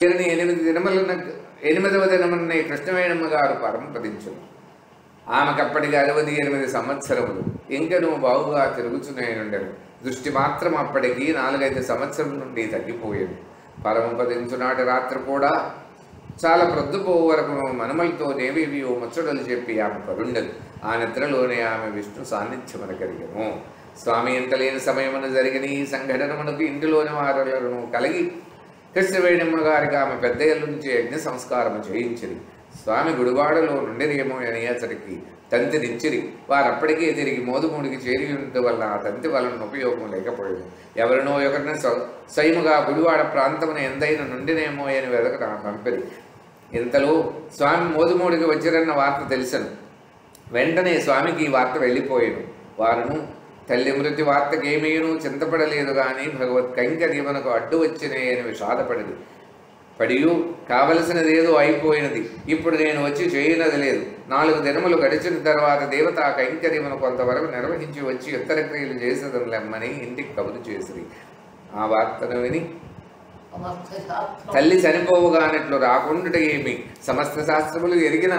వీరిని ఎనిమిది దినముల ఎనిమిదవ దినమునే కృష్ణవేణమ్మ గారు పరంపదించును ఆమెకప్పటికి అరవది ఎనిమిది సంవత్సరములు ఇంకను బాగుగా తిరుగుతూనే ఉండను దృష్టి మాత్రం అప్పటికి నాలుగైదు సంవత్సరం నుండి తగ్గిపోయేది పరమపదించునాటి రాత్రి కూడా చాలా ప్రొద్దుపోవు వరకు మనమలతో నేవేవియో ముచ్చటలు చెప్పి ఆమె పరుండదు ఆ నిద్రలోనే ఆమె విష్ణు సాన్నిధ్యమున కలిగను స్వామి ఇంత లేని సమయమున జరిగిన ఈ సంఘటనమునకు ఇంటిలోని వారులను కలిగి కృష్ణవేణమ్మ గారికి ఆమె పెద్ద ఇల్లు నుంచి యజ్ఞ సంస్కారము చేయించిరి స్వామి గుడివాడలో నుండిరేమో అని అతడికి తంతి నిచ్చిరి వారప్పటికే తిరిగి మోదుమూడికి చేరి ఉండటం వల్ల ఆ తంతి వలన ఉపయోగం లేకపోయింది ఎవరినో ఒకరిని స్వ- స్వయముగా గుడివాడ ప్రాంతమున ఎంతైనా నుండినేమో అని వెదక పంపిరి ఇంతలో స్వామి మోదుమూడికి వచ్చిరన్న వార్త తెలిసను వెంటనే స్వామికి ఈ వార్త వెళ్ళిపోయాను వారును తల్లి మృతి వార్తకి ఏమీను చింతపడలేదు కానీ భగవత్ కైంకర్యమునకు అడ్డు వచ్చినే అని విషాదపడింది పడియు కావలసినదేదో అయిపోయినది ఇప్పుడు నేను వచ్చి చేయనది లేదు నాలుగు దినములు గడిచిన తర్వాత దేవత ఆ కైంకర్యమును కొంతవరకు నిర్వహించి వచ్చి ఇతర క్రియలు చేసేదని లెమ్మని ఇంటికి కబురు చేసిరి ఆ వార్తను విని సమస్త శాస్త్రం తల్లి చనిపోవుగానట్లు రాకుండుట ఏమి సమస్త శాస్త్రములు ఎరిగిన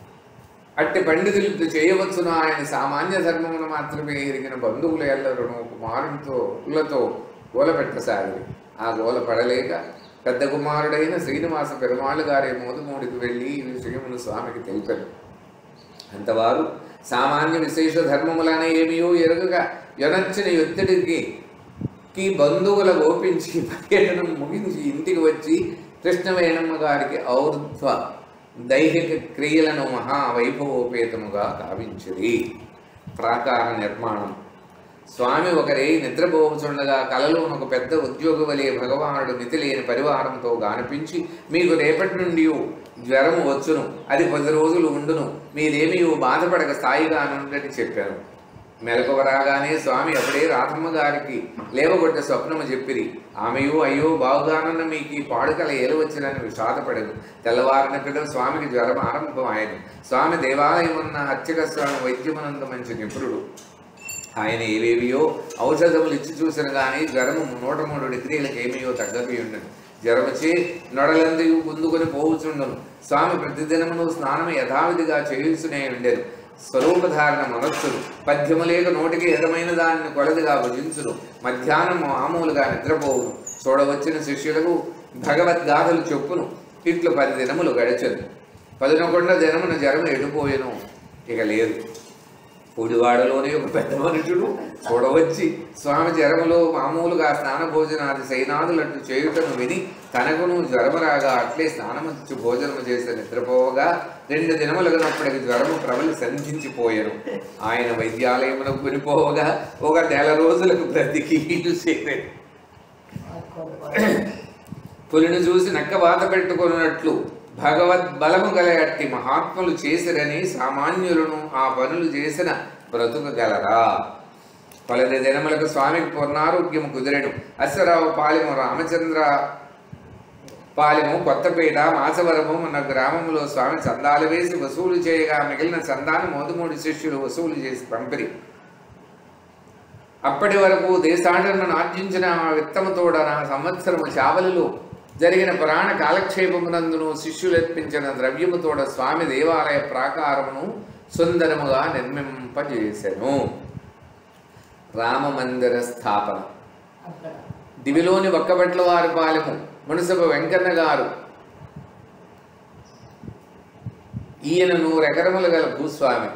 అట్టి పండితులు చేయవచ్చును ఆయన సామాన్య ధర్మమును మాత్రమే ఎరిగిన బంధువులు ఎల్లరును కుమారునితో ఉల్లతో గోలపెట్టసాగి ఆ గోల పడలేక పెద్ద కుమారుడైన శ్రీనివాస పెరుమాళ్ళు గారి మోదుమూడికి వెళ్ళి ఈ విషయమును స్వామికి తెలిపారు అంతవారు సామాన్య విశేష ధర్మములనే ఏమియో ఎరుగగా యొనర్చిన ఒత్తిడికి కి బంధువుల ఓపించి పర్యటనం ముగించి ఇంటికి వచ్చి కృష్ణవేణమ్మ గారికి ఔర్ధ్వ దైహిక క్రియలను మహావైభవోపేతముగా కావించిరి ప్రాకార నిర్మాణం స్వామి ఒకరే నిద్రపోవచుండగా కలలో ఒక పెద్ద ఉద్యోగి వలె భగవానుడు మితిలేని పరివారంతో గానిపించి మీకు రేపటి నుండి జ్వరము వచ్చును అది పది రోజులు ఉండును మీరేమీ బాధపడక స్థాయిగా నుండని చెప్పాను మెలకువ రాగానే స్వామి అప్పుడే రాధమ్మ గారికి లేవగొట్ట స్వప్నము చెప్పిరి ఆమెయు అయ్యో బాగుగానన్న మీకు ఈ పాడుకల ఏలవచ్చునని విషాదపడను తెల్లవారిన పిల్లల స్వామికి జ్వరం ఆరంభమాయను స్వామి దేవాలయమున్న అర్చక స్వామి వైద్యమునందు మంచి నిపుణుడు ఆయన ఏవేవియో ఔషధములు ఇచ్చి చూసిన కానీ జ్వరము నూట మూడు డిగ్రీలకు ఏమీయో తగ్గకపోయి జ్వరముచే నొడలందయు గుందుకొని పోవుచుండును స్వామి ప్రతిదినమును స్నానము యథావిధిగా చేయుచునే ఉండెను స్వరూపధారణ మనస్సును పద్యములేక నోటికి ఎదమైన దానిని కొలదిగా భుజించును మధ్యాహ్నం మామూలుగా నిద్రపోవును చూడవచ్చిన శిష్యులకు భగవద్గాథలు చెప్పును ఇట్లు పది దినములు గడిచెను పదినొకొండ దినమున జ్వరం ఎడిపోయెను ఇక లేదు పొడివాడలోనే ఒక పెద్ద మనుషుడు చూడవచ్చి స్వామి జ్వరములో మామూలుగా స్నాన భోజనాది సైనాదులట్టు చేయుటను విని తనకును జ్వరము రాగా అట్లే స్నానమిచ్చి భోజనము చేసి నిద్రపోవగా రెండు దినములగినప్పటికి జ్వరము ప్రబలి సంధించిపోయాను ఆయన వైద్యాలయమునకు కొనిపోవగా ఒక నెల రోజులకు బ్రతికి చేరాడు పులిని చూసి నక్క బాధ పెట్టుకున్నట్లు భగవద్ బలము గల అట్టి మహాత్ములు చేసిరని సామాన్యులను ఆ పనులు చేసిన బ్రతుకగలరా పలది దినములకు స్వామికి పూర్ణారోగ్యము కుదిరెను అశ్వరావు పాలెము రామచంద్ర పాలెము కొత్తపేట మాచవరము మన గ్రామంలో స్వామి చందాలు వేసి వసూలు చేయగా మిగిలిన చందాన్ని మోదుమూడి శిష్యులు వసూలు చేసి పంపిరి అప్పటి వరకు దేశాటనను ఆర్జించిన ఆ విత్తముతోడన సంవత్సరము చావలిలో జరిగిన పురాణ కాలక్షేపమునందును శిష్యులెత్పించిన ద్రవ్యముతోడ స్వామి దేవాలయ ప్రాకారమును సుందరముగా నిర్మింపజేసెను రామమందిర స్థాపన అక్కడ దివిలోని ఒక్కబట్ల వారి పాలెము మునసభ వెంకన్న గారు ఈయన నూరెకరములు గల భూస్వామి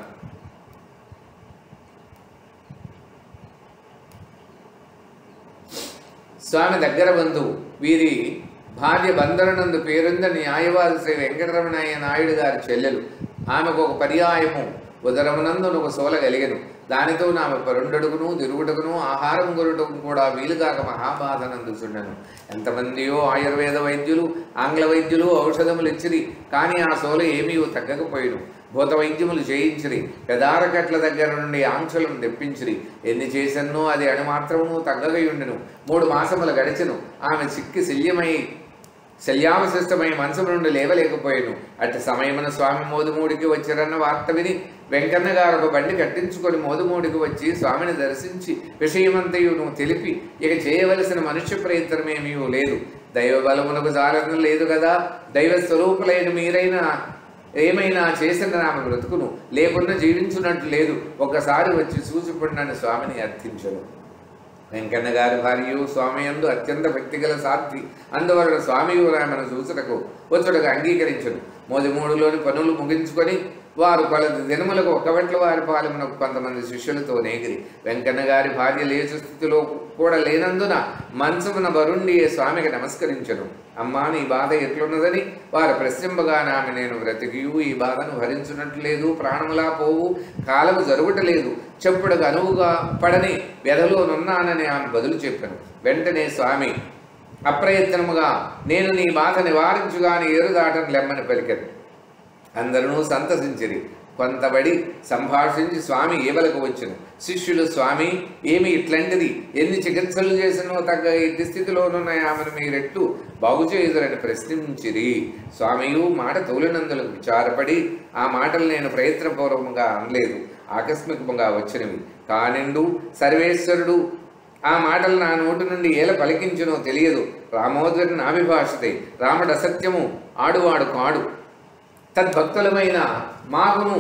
స్వామి దగ్గర బంధువు వీరి భార్య బందరనందు పేరుంద న్యాయవాది శ్రీ వెంకటరమణయ్య నాయుడు గారి చెల్లెలు ఆమెకు ఒక పర్యాయము ఉదరమునందు ఒక సోల కలిగెను దానితో ఆమె పరుండడుగును తిరుగుటకును ఆహారం కొరుటకు కూడా వీలుగాక మహాబాధనందుచుండెను ఎంతమందియో ఆయుర్వేద వైద్యులు ఆంగ్ల వైద్యులు ఔషధములు ఇచ్చిరి కానీ ఆ సోల ఏమీ తగ్గకపోయిను భూత వైద్యములు చేయించిరి పెదారకట్ల దగ్గర నుండి ఆంక్షలను తెప్పించిరి ఎన్ని చేసన్నో అది అణుమాత్రమును తగ్గగయుండెను మూడు మాసములు గడిచెను ఆమె సిక్కి శల్యమై శల్యావశిష్టమై మనసు నుండి లేవలేకపోయాను అట్టి సమయమున స్వామి మోదుమూడికి వచ్చిరన్న వార్త విని వెంకన్న గారు ఒక బండి కట్టించుకొని మోదుమూడికి వచ్చి స్వామిని దర్శించి విషయమంతయును తెలిపి ఇక చేయవలసిన మనుష్య ప్రయత్నమేమీ లేదు దైవ బలమునకు జాలన లేదు కదా దైవ స్వరూపులైన మీరైనా ఏమైనా చేసిన ఆమె బ్రతుకును లేకుండా జీవించున్నట్టు లేదు ఒకసారి వచ్చి చూసిపడినని స్వామిని అర్థించను వెంకన్న గారి భార్యయు స్వామి యందు అత్యంత భక్తిగల సాధ్వి అందువలన స్వామియు ఆమెను చూచుటకు వచ్చుటకు అంగీకరించను మోది మూడులోని పనులు ముగించుకొని వారు కొలది దినములకు ఒక్కవట్ల వారి పాలెమున కొంతమంది శిష్యులతో నేగిరి వెంకన్న గారి భార్య లేచు స్థితిలో కూడా లేనందున మంచమున వరుణ్ణి స్వామికి నమస్కరించను అమ్మా నీ బాధ ఎట్లున్నదని వారు ప్రశ్నింపగా ఆమె నేను బ్రతికియు ఈ బాధను భరించున్నట్లేదు ప్రాణములా పోవు కాలము జరుగుటలేదు చెప్పుడుకు అనువుగా పడని వ్యధలోనున్నానని ఆమె బదులు చెప్పాను వెంటనే స్వామి అప్రయత్నముగా నేను నీ బాధ నివారించుగాని ఏరు దాటని లెమ్మని పలికెను అందరూ సంతసించిరి కొంతబడి సంభాషించి స్వామి ఏవలకు వచ్చును శిష్యులు స్వామి ఏమి ఇట్లాంటిది ఎన్ని చికిత్సలు చేసినో తగ్గ ఇట్టి స్థితిలోనున్న ఆమెను మీరెట్లు బాగు చేయుదురని ప్రశ్నించిరి స్వామియు మాట తోలినందులకు విచారపడి ఆ మాటలు నేను ప్రయత్నపూర్వకంగా అనలేదు ఆకస్మికంగా వచ్చినవి కానిండు సర్వేశ్వరుడు ఆ మాటలు నా నోటి నుండి ఏల పలికించునో తెలియదు రామోదరి నాభిభాషతే రాముడు అసత్యము ఆడువాడు కాడు తద్భక్తులమైన మాకును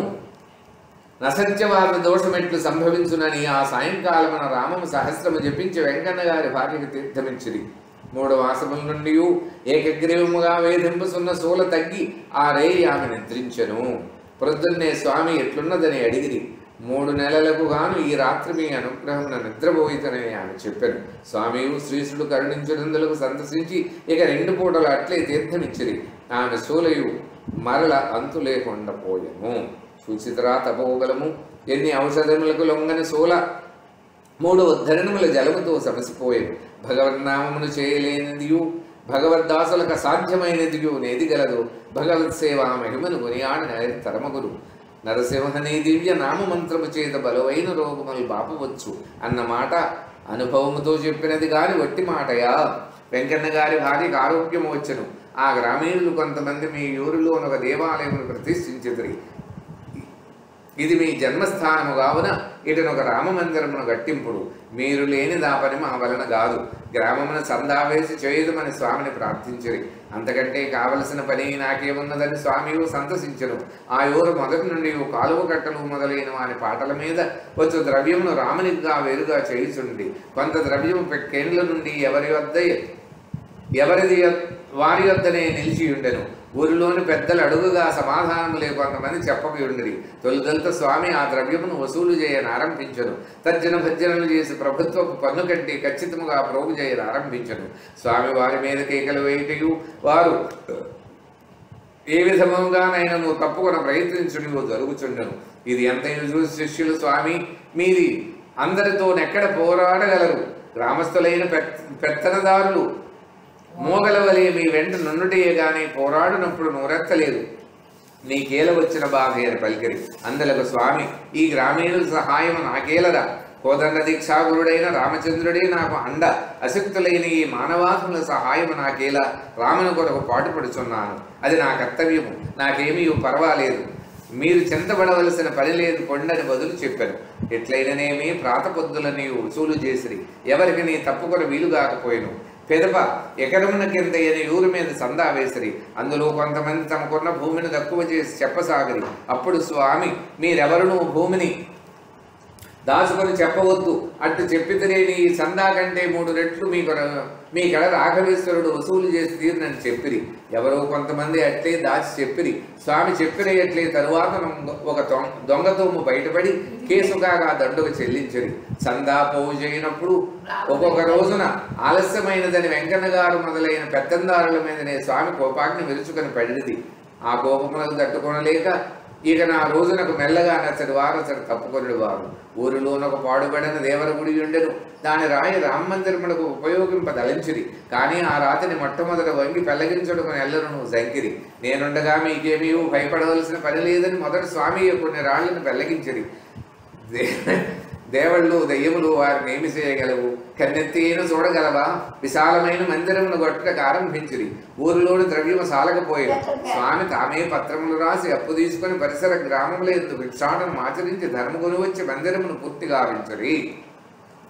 నసత్యవాద దోషమెట్లు సంభవించునని ఆ సాయంకాలమున రామము సహస్రము జపించి వెంకన్న గారి భార్యకు తీర్థమిచ్చిరి మూడు మాసముల నుండి ఏకగ్రీవముగా వేధింపుసున్న సూల తగ్గి ఆ రేయి ఆమె నిద్రించెను ప్రొద్దున్నే స్వామి ఎట్లున్నదని అడిగిరి మూడు నెలలకు గాను ఈ రాత్రి మీ అనుగ్రహమున నిద్రపోయితనని ఆమె చెప్పాను స్వామియు శ్రీశుడు కరుణించినందులకు సంతసించి ఇక రెండు పూటలు అట్లే తీర్థమిచ్చిరి ఆమె సూలయు మరల అంతు లేకుండా పోయెను సుచితరా తపోగలము ఎన్ని ఔషధములకు లొంగని సూల మూడు ఉద్ధరణముల జలముతో సమసిపోయేను భగవన్నామమును చేయలేనిదియు భగవద్దాసులకు అసాధ్యమైనదియు నేది గలదు భగవత్ సేవా మహిమను కొనియాడిన తరమగురు నరసింహని దివ్య నామమంత్రము చేత బలవైన రోగములు బాపవచ్చు అన్న మాట అనుభవముతో చెప్పినది గాని వట్టి మాటయా వెంకన్న గారి భార్యకు ఆరోగ్యం వచ్చను ఆ గ్రామీణులు కొంతమంది మీ ఊరిలో ఒక దేవాలయమును ప్రతిష్ఠించిదిరి ఇది మీ జన్మస్థానము కావున ఇటునొక రామమందిరమును గట్టింపుడు మీరు లేని దా పని మా వలన కాదు గ్రామమున చందావేసి చేయదుమని స్వామిని ప్రార్థించిరి అంతకంటే కావలసిన పని నాకేమున్నదని స్వామియు సంతసించను ఆ ఊరు మొదటి నుండి కాలువ కట్టలు మొదలైన వాని పాటల మీద వచ్చు ద్రవ్యమును రామునిగా వేరుగా చేయుచుండి కొంత ద్రవ్యము పెక్కేండ్ల నుండి ఎవరి వద్ద ఎవరిది యొ- వారి వద్దనే నిలిచి ఉండెను ఊరిలోని పెద్దలు అడుగుగా సమాధానము లేకొంతమంది చెప్పక ఉండిరి తొలిదలతో స్వామి ఆ ద్రవ్యమును వసూలు చేయని ఆరంభించను తర్జన భర్జనలు చేసి ప్రభుత్వపు పన్ను కట్టి ఖచ్చితముగా ప్రోగు చేయని ఆరంభించను స్వామి వారి మీద కేకలు వేయటయు వారు ఏ విధముగానైనా నువ్వు తప్పుకొని ప్రయత్నించుడు నువ్వు జరుగుచుండను ఇది ఎంతైనా చూసి శిష్యులు స్వామి మీది అందరితో నెక్కడ పోరాడగలరు గ్రామస్తులైన పెత్ పెత్తనదారులు మోగల వలె మీ వెంట నున్నుటయే గాని పోరాడినప్పుడు నోరెత్తలేదు నీకేల వచ్చిన బాధ అని పలికిరి అందులకు స్వామి ఈ గ్రామీణుల సహాయం నాకేలరా కోదండ దీక్షాగురుడైన రామచంద్రుడే నాకు అండ అశక్తులైన ఈ మానవాత్ముల సహాయం నాకేలా రాముని కొరకు పాటుపడుచున్నాను అది నా కర్తవ్యము నాకేమీ పర్వాలేదు మీరు చింతపడవలసిన పని లేదు కొండని బదులు చెప్పాను ఎట్లయిననేమి ప్రాతపొద్దుల నీవు వసూలు చేసిరి ఎవరికి నీ తప్పుకొని వీలు కాకపోయాను పెదప ఎకరమున కింద ఎని ఊరి మీద సందా వేసిరి అందులో కొంతమంది తమకున్న భూమిని తక్కువ చేసి చెప్పసాగిరి అప్పుడు స్వామి మీరెవరును భూమిని దాచుకొని చెప్పవద్దు అటు చెప్పితేనేని ఈ సందా కంటే మూడు రెట్లు మీ కొర- మీ కడ రాఘవేశ్వరుడు వసూలు చేసి తీరునని చెప్పిరి ఎవరో కొంతమంది అట్లే దాచి చెప్పిరి స్వామి చెప్పిన ఎట్లే తరువాత నొంగ- ఒక దొంగ దొంగతోము బయటపడి కేసుగా ఆ దండుకు చెల్లించరి సందా పోగు చేయనప్పుడు ఒక్కొక్క రోజున ఆలస్యమైనదని వెంకన్న గారు మొదలైన పెత్తందారుల మీదనే స్వామి కోపాగ్ని విరుచుకొని పడినది ఆ కోపములకు తట్టుకొనలేక ఇక నా రోజునకు మెల్లగా నచ్చడు వారు అతడు తప్పుకొనడు వారు ఊరిలోనొక పాడుబడిన దేవర గుడి ఉండెను దాని రాయి రామమందిరములకు ఉపయోగింపదలించిరి కానీ ఆ రాతిని మొట్టమొదట వంగి పెళ్లగించడం ఎల్లరును జంకిరి నేనుండగా మీకేమీ భయపడవలసిన పని లేదని మొదటి స్వామి కొన్ని రాళ్లను పెళ్లగించిరి దే- దేవుళ్ళు దెయ్యములు వారిని ఏమి చేయగలవు కన్నెత్తేను చూడగలవా విశాలమైన మందిరమును గొట్టకు ఆరంభించిరి ఊరిలోని ద్రవ్యము సాలకపోయేది స్వామి తామే పత్రములు రాసి అప్పు తీసుకొని పరిసర గ్రామముల ఎందుకు భిక్షాటను ఆచరించి ధర్మగును వచ్చి మందిరమును పూర్తిగా గావించరి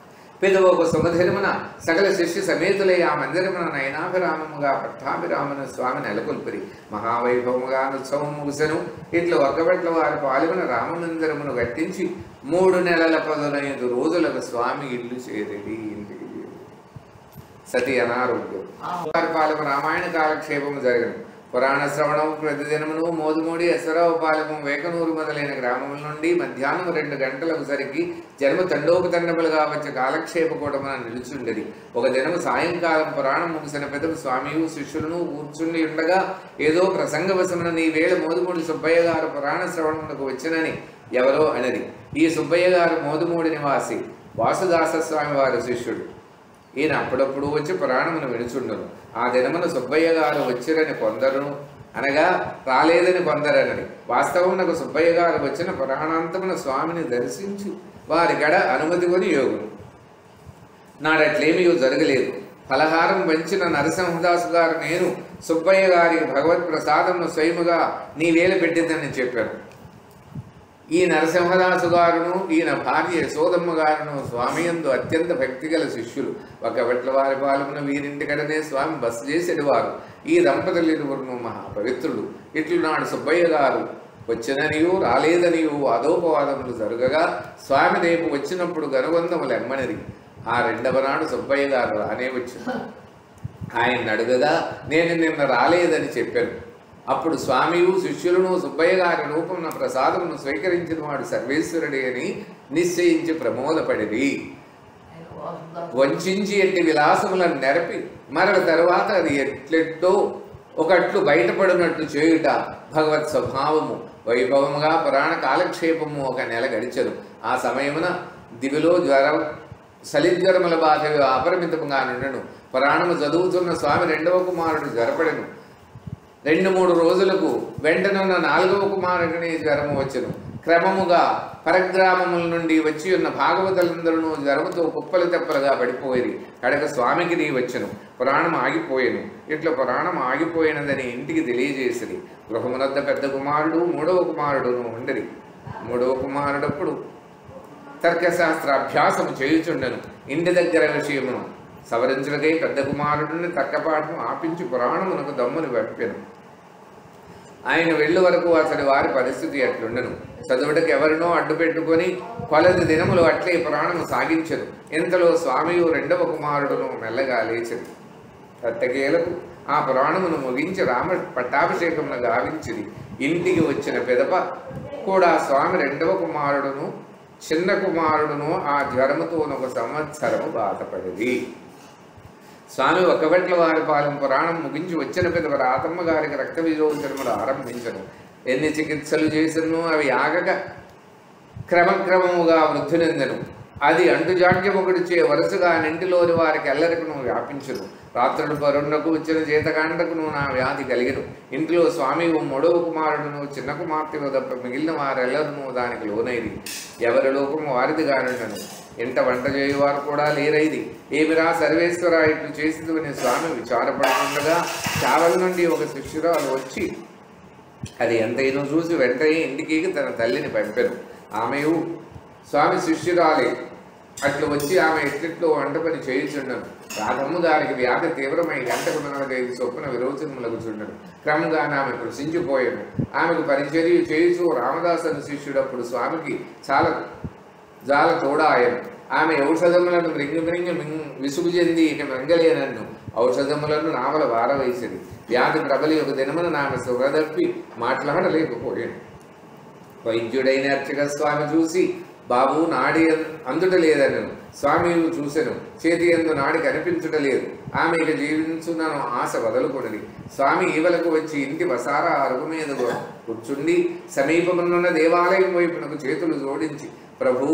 పెదవొక సుమధర్మన సకల శిష్య సమేతులై ఆ మందిరమున నయనాభిరామముగా పట్టాభిరామను స్వామి నెలకొల్పిరి మహావైభవముగా ఉత్సవం ముగిసెను ఇట్లా ఒక్కబట్ల వారి పాల్గొన రామమందిరమును కట్టించి మూడు నెలల పదునైదు రోజులకు స్వామి ఇల్లు చేరిది ఇంటికి చేరి. సతి అనారోగ్యం వారి పాలము రామాయణ కాలక్షేపము జరిగను పురాణ శ్రవణం ప్రతిదినమును మోదుమూడి ఎసరావు పాలెము వేకనూరు మొదలైన గ్రామముల నుండి మధ్యాహ్నం రెండు గంటలకు సరికి జన్మ తండోపతండములుగా వచ్చే కాలక్షేప కూటమున నిలుచుండేది ఒక దినము సాయంకాలం పురాణం ముగిసిన పెదవు స్వామియు శిష్యులను కూర్చుండి ఉండగా ఏదో ప్రసంగవశమున నీ వేళ మోదుమూడి సుబ్బయ్య గారు పురాణ శ్రవణమునకు వచ్చినని ఎవరో అనది ఈ సుబ్బయ్య గారు మోదుమూడి నివాసి వాసుదాస స్వామి వారి శిష్యుడు ఈయన అప్పుడప్పుడు వచ్చి పురాణమును వినుచుండును ఆ దినమున సుబ్బయ్య గారు వచ్చిరని కొందరును అనగా రాలేదని కొందరనని వాస్తవమునకు సుబ్బయ్య గారు వచ్చిన పురాణాంతమున స్వామిని దర్శించి వారి గడ అనుమతి కొని యోగును నాడట్లేమీ జరగలేదు ఫలహారం పంచిన నరసింహదాసు గారు నేను సుబ్బయ్య గారికి భగవత్ ప్రసాదమును స్వయముగా నీ వేలు పెట్టిందని చెప్పాను ఈ నరసింహదాసు గారును ఈయన భార్య యశోదమ్మ గారును స్వామి యందు అత్యంత భక్తి గల శిష్యులు ఒక వెట్ల వారి పాలమున వీరింటికడనే స్వామి బస చేసేటివారు ఈ దంపతులు ఇరువురును మహాపవిత్రులు ఇట్లు నాడు సుబ్బయ్య గారు వచ్చిననియు రాలేదనియు వాదోపవాదములు జరగగా స్వామి రేపు వచ్చినప్పుడు గనుబంధములు ఎమ్మనిది ఆ రెండవ నాడు సుబ్బయ్య గారు రానే వచ్చింది ఆయన అడుగగా నేను నిన్న రాలేదని చెప్పాను అప్పుడు స్వామియు శిష్యులను సుబ్బయ్య గారి రూపమున ప్రసాదమును స్వీకరించిన వాడు సర్వేశ్వరుడే అని నిశ్చయించి ప్రమోదపడిది ఆయన వాసుదాసు వంచించి ఎట్టి విలాసములను నెరపి మరల తరువాత అది ఎట్లెట్టో ఒకట్లు బయటపడినట్టు చేయుట భగవత్ స్వభావము వైభవముగా పురాణ కాలక్షేపము ఒక నెల గడిచెను ఆ సమయమున దివిలో జ్వరం సలిజ్వరముల బాధ అపరిమితముగా నుండెను పురాణము చదువుతున్న స్వామి రెండవ కుమారుడు జ్వరపడెను రెండు మూడు రోజులకు వెంటనున్న నాలుగవ కుమారుడిని జ్వరము వచ్చెను క్రమముగా పరగ్రామముల నుండి వచ్చి ఉన్న భాగవతులందరూ జ్వరముతో కుప్పలు తెప్పలుగా పడిపోయేది కడక స్వామికి నీ వచ్చెను పురాణం ఆగిపోయెను ఇట్లా పురాణం ఆగిపోయినదని ఇంటికి తెలియజేసిరి గృహమునద్ద పెద్ద కుమారుడు మూడవ కుమారుడును ఉండరి మూడవ కుమారుడప్పుడు తర్కశాస్త్ర అభ్యాసము చేయుచుండెను ఇంటి దగ్గర విషయమును సవరించులకై పెద్ద కుమారుడిని తక్కపాటును ఆపించి పురాణమునకు దమ్మును వెప్పెను ఆయన వెళ్ళు వరకు అతడి వారి పరిస్థితి అట్లుండెను చదువుటకు ఎవరినో అడ్డు పెట్టుకొని కొలది దినములు అట్లే పురాణము సాగించను ఇంతలో స్వామియు రెండవ కుమారుడును మెల్లగా లేచను తత్తకేలకు ఆ పురాణమును ముగించి రామ పట్టాభిషేకమును గావించిది ఇంటికి వచ్చిన పెదప కూడా స్వామి రెండవ కుమారుడును చిన్న కుమారుడును ఆ జ్వరముతో ఒక సంవత్సరము బాధపడింది స్వామి ఒక్కబెట్ల వారి పాలెం పురాణం ముగించి వచ్చిన పెదవ రాతమ్మ గారికి రక్త విరోచనములు ఆరంభించను ఎన్ని చికిత్సలు చేసినను అవి ఆగక క్రమక్రమముగా వృద్ధునందెను అది అంటుజాడ్యమొకటిచే వరుసగా నింటిలోని వారికి ఎల్లరికను వ్యాపించును రాత్రుడు పరుణకు వచ్చిన చేతకాండకును నా వ్యాధి కలిగను ఇంట్లో స్వామి ఓ మూడవ కుమారుడును చిన్న కుమార్తెను తప్ప మిగిలిన వారెల్లరూ దానికి లోనైది ఎవరి లోకము వారిది కానుండను ఇంట వంట చేయువారు కూడా లేరైది ఏమిరా సర్వేశ్వర ఇట్లు చేసిదని స్వామి విచారపడుతుండగా చావల నుండి ఒక శిష్యురాలు వచ్చి అది ఎంతైనో చూసి వెంటనే ఇంటికి తన తల్లిని పంపెను ఆమెయు స్వామి శిష్యురాలే అట్లు వచ్చి ఆమె ఎట్టిట్లో వంట పని చేయుచుండను రాధమ్మ గారికి వ్యాధి తీవ్రమై గంటకు నాలుగైదు చొప్పున విరోచనములకు చుండను క్రమంగా ఆమె కృషించిపోయాను ఆమెకు పరిచర్య చేయుచు రామదాసను శిష్యుడప్పుడు స్వామికి చాలా జాల తోడాయను ఆమె ఔషధములను మృంగి మృంగి మింగ్- విసుగు చెంది ఇక మింగలేనన్ను ఔషధములను నావల వారవేసిరి వ్యాధి ప్రబలి ఒక దినమున ఆమె సురదప్పి మాట్లాడలేకపోయాను వైద్యుడైన అర్చక స్వామి చూసి బాబు నాడి అందుట లేదనను స్వామి చూసెను చేతి ఎందు నాడి కనిపించుటలేదు ఆమె ఇక జీవించునను ఆశ వదులుకొనిది స్వామి ఈవలకు వచ్చి ఇంటి వసారా అరుగు మీద కూర్చుండి సమీపమునున్న దేవాలయం వైపునకు చేతులు జోడించి ప్రభు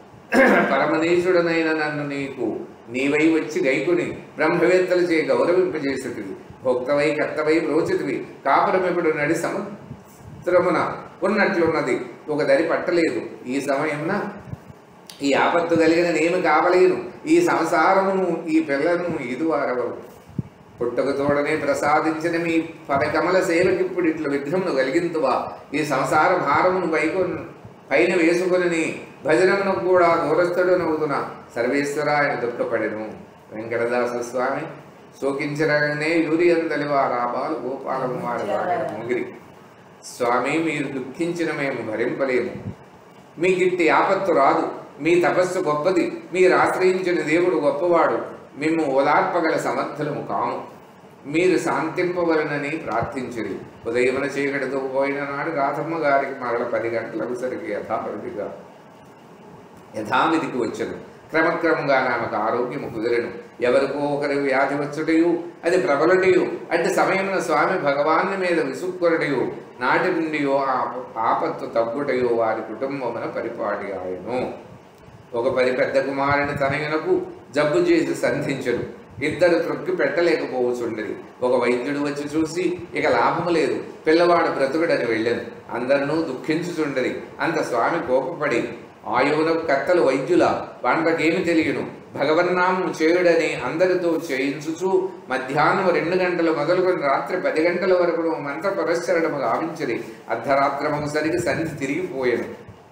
పరమనీశుడనైన నన్ను నీకు నీవై వచ్చి గైకుని బ్రహ్మవేత్తలు చే గౌరవింపజేసేటివి భోక్తవై కర్తవై ప్రోచితివి కాపురమిప్పుడు నడి సముద్రమున ఉన్నట్లున్నది ఒక దరి పట్టలేదు ఈ సమయమున ఈ ఆపత్తు కలిగిన నేను కావలేను ఈ సంసారమును ఈ పిల్లను ఇదువారెవరు పుట్టక తోడనే ప్రసాదించిన మీ పదకమల సేవకిప్పుడు ఇట్ల విఘ్నమును కలిగింతువా ఈ సంసార భారమును పైకొన్ పైన వేసుకొని భజనమునకు కూడా దూరస్థుడనవుతున్న సర్వేశ్వర ఆయన దుఃఖపడెను వెంకటదాస స్వామి శోకించరనే యూరియందలి వారాబాలు గోపాలము వారి ముగిరి స్వామి మీరు దుఃఖించిన మేము భరింపలేము మీకిట్టి ఆపత్తు రాదు మీ తపస్సు గొప్పది మీరు ఆశ్రయించిన దేవుడు గొప్పవాడు మేము ఓదార్పగల సమర్థులము కాము మీరు శాంతింపవలనని ప్రార్థించిరి ఉదయమున చీకటితో పోయిన నాడు రాధమ్మ గారికి మరల పది గంటలకు సరికి యథాపరిధిగా యథావిధికి వచ్చను క్రమక్రమంగా ఆమెకు ఆరోగ్యము కుదిరెను ఎవరికో ఒకరి వ్యాధి వచ్చుటయు అది ప్రబలటయు అట్టి సమయమున స్వామి భగవాన్ని మీద విసుక్కురటయు నాటి నుండి ఆ- ఆపత్తు తగ్గుటయో వారి కుటుంబమున పరిపాటి ఆయను ఒక పరి పెద్ద కుమారుని తనయునకు జబ్బు చేసి సంధించరు ఇద్దరు త్రొక్కి పెట్టలేకపోవచ్చుండరి ఒక వైద్యుడు వచ్చి చూసి ఇక లాభము లేదు పిల్లవాడు బ్రతుకుడని వెళ్ళను అందరినూ దుఃఖించుచుండరి అంత స్వామి కోపపడి ఆయువునకు కర్తలు వైద్యుల వాండకేమి తెలియను భగవన్నామం చేయుడని అందరితో చేయించుచు మధ్యాహ్నం రెండు గంటలు మొదలుకొని రాత్రి పది గంటల వరకు మంత్ర పురస్చరణము గావించరి అర్ధరాత్రము సరికి సంధి తిరిగిపోయాను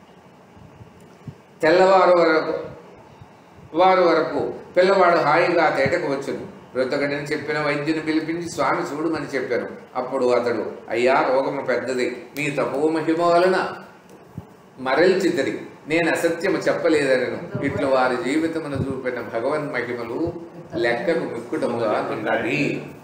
తెల్లవారు వరకు వారు వరకు పిల్లవాడు హాయిగా తేటకు వచ్చును మృతకుడిని చెప్పిన వైద్యుని పిలిపించి స్వామి చూడమని చెప్పాను అప్పుడు అతడు అయ్యా రోగము పెద్దది మీ తపో మహిమ వలన మరల్చిద్దరి నేను అసత్యము చెప్పలేదనను ఇట్లు వారి జీవితమును చూపిన భగవన్ మహిమలు లెక్కకు మిక్కుటముగా ఉన్నది